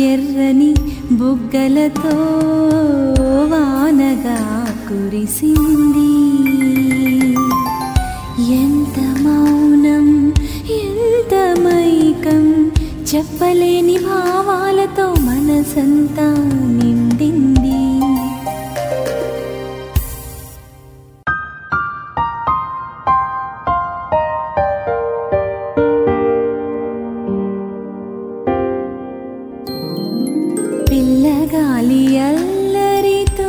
ఎర్రని బుగ్గలతో వానగా కురిసింది ఎంత మౌనం ఎంత మైకం చెప్పలేని భావాలతో మనసంతా నిండింది పిల్లగాలి అల్లరితో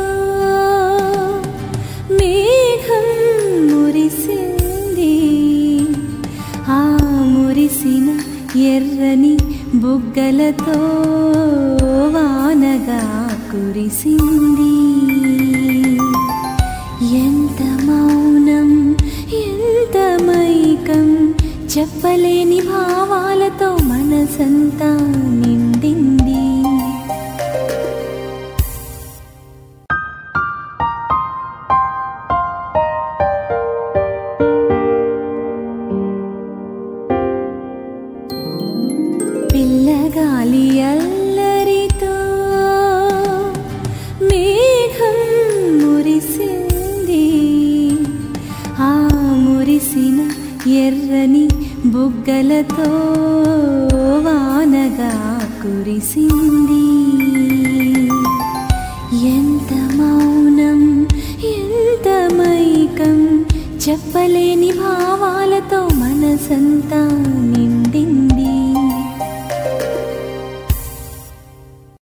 మేఘం మురిసింది ఆ మురిసిన ఎర్రని బుగ్గలతో వానగా కురిసింది ఎంత మౌనం ఎంత మైకం చెప్పలేని భావాలతో మనసంతా నిండింది పిల్లగాలి అల్లరితో మేఘం మురిసింది ఆ మురిసిన ఎర్రని బుగ్గలతో వానగా కురిసింది ఎంత మౌనం ఎంత మైకం చెప్పలేని భావాలతో మనసంతా నిండింది